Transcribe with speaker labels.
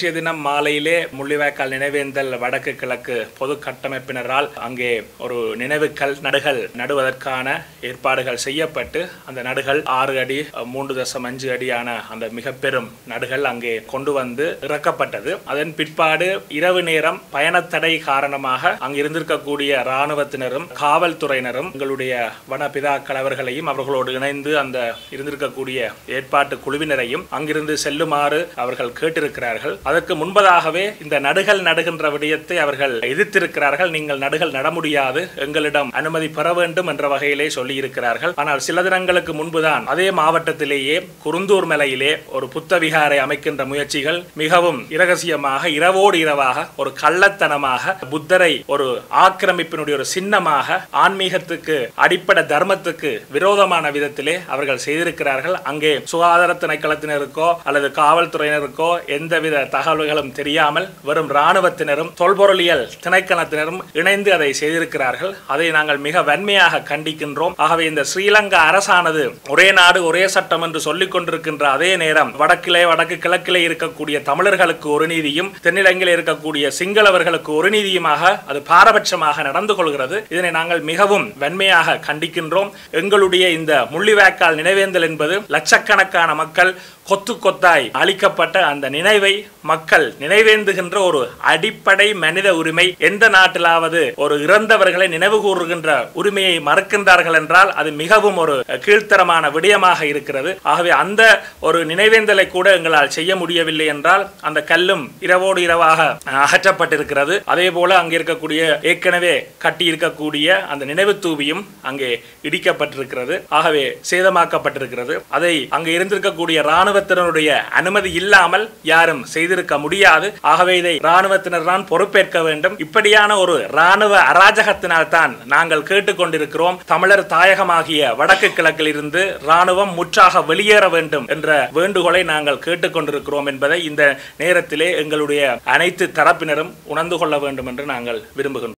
Speaker 1: நேற்றைய தினம் மாலையிலே முள்ளிவாய்க்கால் நினைவேந்தல் வடக்கு கிழக்கு பொது கட்டமைப்பினரால் அங்கே ஒரு நினைவுக்கல் நடுகள் நடுவதற்கான ஏற்பாடுகள் செய்யப்பட்டு அந்த நடுகள் ஆறு அடி மூன்று தசம் அஞ்சு அடியான அந்த மிக பெரும் நடுகள் அங்கே கொண்டு வந்து இறக்கப்பட்டது அதன் பிற்பாடு இரவு நேரம் பயணத்தடை காரணமாக அங்கு இருந்திருக்கக்கூடிய இராணுவத்தினரும் காவல்துறையினரும் எங்களுடைய வனபிதாக்கள் அவர்களையும் அவர்களோடு இணைந்து அந்த இருந்திருக்கக்கூடிய ஏற்பாட்டு குழுவினரையும் அங்கிருந்து செல்லுமாறு அவர்கள் கேட்டிருக்கிறார்கள் அதற்கு முன்பதாகவே இந்த நடுகள் நடுகின்ற விடயத்தை அவர்கள் எதிர்த்திருக்கிறார்கள் நீங்கள் நடுகள் நட முடியாது எங்களிடம் அனுமதி பெற வேண்டும் என்ற வகையிலே சொல்லி இருக்கிறார்கள் ஆனால் சில தினங்களுக்கு முன்புதான் அதே மாவட்டத்திலேயே குருந்தூர் மலையிலே ஒரு புத்த விகாரை அமைக்கின்ற முயற்சிகள் மிகவும் இரகசியமாக இரவோடு இரவாக ஒரு கள்ளத்தனமாக புத்தரை ஒரு ஆக்கிரமிப்பினுடைய ஒரு சின்னமாக ஆன்மீகத்துக்கு அடிப்படை தர்மத்துக்கு விரோதமான விதத்திலே அவர்கள் செய்திருக்கிறார்கள் அங்கே சுகாதார திணைக்களத்தினருக்கோ அல்லது காவல்துறையினருக்கோ எந்தவித தகவல்களும் தெரியாமல் வெறும் இராணுவத்தினரும் தொல்பொருளியல் திணைக்களத்தினரும் இணைந்து அதை செய்திருக்கிறார்கள் அதை நாங்கள் மிக வன்மையாக கண்டிக்கின்றோம் ஆகவே இந்த ஸ்ரீலங்கா அரசானது ஒரே நாடு ஒரே சட்டம் என்று சொல்லிக் கொண்டிருக்கின்ற அதே நேரம் வடக்கிலே வடக்கு கிழக்கிலே இருக்கக்கூடிய தமிழர்களுக்கு ஒரு நீதியும் தென்னிலங்கையில் இருக்கக்கூடிய சிங்களவர்களுக்கு ஒரு நீதியுமாக அது பாரபட்சமாக நடந்து கொள்கிறது இதனை நாங்கள் மிகவும் வன்மையாக கண்டிக்கின்றோம் எங்களுடைய இந்த முள்ளிவாய்க்கால் நினைவேந்தல் என்பது லட்சக்கணக்கான மக்கள் கொத்து கொத்தாய் அளிக்கப்பட்ட அந்த நினைவை மக்கள் நினைவேந்துகின்ற ஒரு அடிப்படை மனித உரிமை எந்த நாட்டிலாவது ஒரு இறந்தவர்களை நினைவு கூறுகின்ற உரிமையை மறுக்கின்றார்கள் என்றால் அது மிகவும் ஒரு கீழ்த்தரமான விடயமாக இருக்கிறது ஆகவே அந்த ஒரு நினைவேந்தலை கூட எங்களால் செய்ய முடியவில்லை என்றால் அந்த கல்லும் இரவோடு இரவாக அகற்றப்பட்டிருக்கிறது அதே போல அங்கே இருக்கக்கூடிய ஏற்கனவே கட்டி இருக்கக்கூடிய அந்த நினைவு தூவியும் அங்கே இடிக்கப்பட்டிருக்கிறது ஆகவே சேதமாக்கப்பட்டிருக்கிறது அதை அங்கே இருந்திருக்கக்கூடிய இராணுவத்தினருடைய அனுமதி இல்லாமல் யாரும் செய்திருக்க முடியாது ஆகவே இதை இராணுவத்தினர் தான் பொறுப்பேற்க வேண்டும் இப்படியான ஒரு இராணுவ அராஜகத்தினால் தான் நாங்கள் கேட்டுக்கொண்டிருக்கிறோம் தமிழர் தாயகமாகிய வடக்கு கிழக்கில் இருந்து இராணுவம் முற்றாக வெளியேற வேண்டும் என்ற வேண்டுகோளை நாங்கள் கேட்டுக்கொண்டிருக்கிறோம் என்பதை இந்த நேரத்திலே எங்களுடைய அனைத்து தரப்பினரும் உணர்ந்து கொள்ள வேண்டும் என்று நாங்கள் விரும்புகின்றோம்